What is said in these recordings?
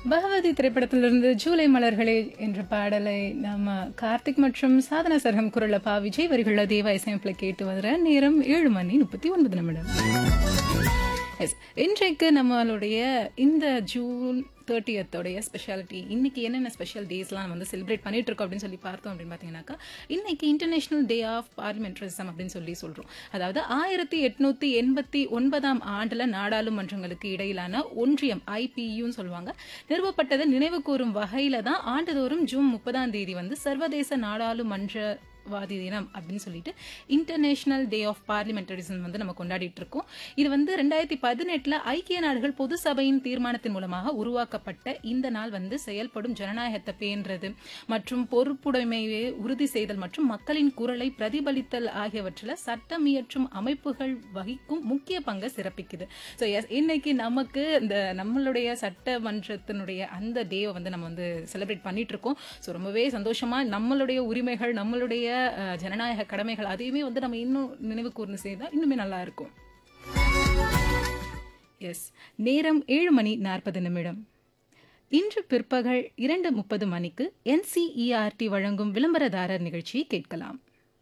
பகவதி திரைப்படத்திலிருந்து ஜூலை மலர்களே என்ற பாடலை நம்ம கார்த்திக் மற்றும் சாதனா சர்கம் குரல பா விஜய் வரிகள தேவா இசையமைப்பில் கேட்டு வர நேரம் ஏழு மணி முப்பத்தி ஒன்பது நிமிடம் எஸ் இன்றைக்கு நம்மளுடைய இந்த ஜூன் தேர்ட்டியத்தோடைய ஸ்பெஷாலிட்டி இன்னைக்கு என்னென்ன ஸ்பெஷல் டேஸ்லாம் வந்து செலிப்ரேட் பண்ணிட்டு இருக்கோம் அப்படின்னு சொல்லி பார்த்தோம் அப்படின்னு பார்த்தீங்கன்னாக்கா இன்னைக்கு இன்டர்நேஷனல் டே ஆஃப் பார்லிமெண்டரிசம் அப்படின்னு சொல்லி சொல்கிறோம் அதாவது ஆயிரத்தி எட்நூத்தி எண்பத்தி ஒன்பதாம் ஆண்டில் நாடாளுமன்றங்களுக்கு இடையிலான ஒன்றியம் ஐபியூன்னு சொல்லுவாங்க நிறுவப்பட்டதை நினைவு கூறும் வகையில தான் ஆண்டுதோறும் ஜூன் முப்பதாம் தேதி வந்து சர்வதேச நாடாளுமன்ற வாதி தினம் அப்படின்னு சொல்லிட்டு இன்டர்நேஷனல் டே ஆஃப் பார்லிமெண்டரிசம் வந்து நம்ம கொண்டாடிட்டு இருக்கோம் இது வந்து ரெண்டாயிரத்தி பதினெட்டுல ஐக்கிய நாடுகள் பொது சபையின் தீர்மானத்தின் மூலமாக உருவாக்கப்பட்ட இந்த நாள் வந்து செயல்படும் ஜனநாயகத்தை பேணுறது மற்றும் பொறுப்புடைமையை உறுதி செய்தல் மற்றும் மக்களின் குரலை பிரதிபலித்தல் ஆகியவற்றில் சட்டமியற்றும் அமைப்புகள் வகிக்கும் முக்கிய பங்கை சிறப்பிக்குது ஸோ எஸ் இன்னைக்கு நமக்கு இந்த நம்மளுடைய சட்டமன்றத்தினுடைய அந்த டேவை வந்து நம்ம வந்து செலிப்ரேட் பண்ணிட்டு இருக்கோம் ஸோ ரொம்பவே சந்தோஷமா நம்மளுடைய உரிமைகள் நம்மளுடைய அஹ், ஜனநாயக கடமைகள் அதையுமே வந்து நம்ம இன்னும் நினைவு கூர்ந்து செய்தால் இன்னுமே நல்லா இருக்கும் எஸ் நேரம் ஏழு மணி நாற்பது நிமிடம் இன்று பிற்பகல் இரண்டு முப்பது மணிக்கு என்சிஇஆர்டி வழங்கும் விளம்பரதாரர் நிகழ்ச்சியை கேட்கலாம்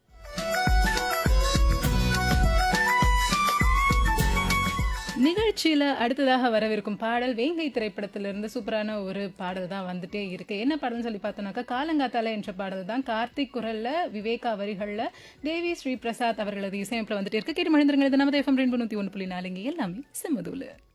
நிகழ்ச்சியில அடுத்ததாக வரவிருக்கும் பாடல் வேங்கை திரைப்படத்திலிருந்து சூப்பரான ஒரு பாடல் தான் வந்துட்டே இருக்கு என்ன பாடல்னு சொல்லி பார்த்தோம்னாக்கா காலங்காத்தால என்ற பாடல் தான் கார்த்திக் குரல்ல விவேகா வரிகள்ல தேவி ஸ்ரீ பிரசாத் அவர்களது இசையமைப்பில் வந்துட்டே இருக்கு கேட்டு மனிதர்கள் இது நமது எஃப்எம் ரெண்டு நூத்தி ஒன்று புள்ளி நாலுங்க எல்லாமே செம்மதூலு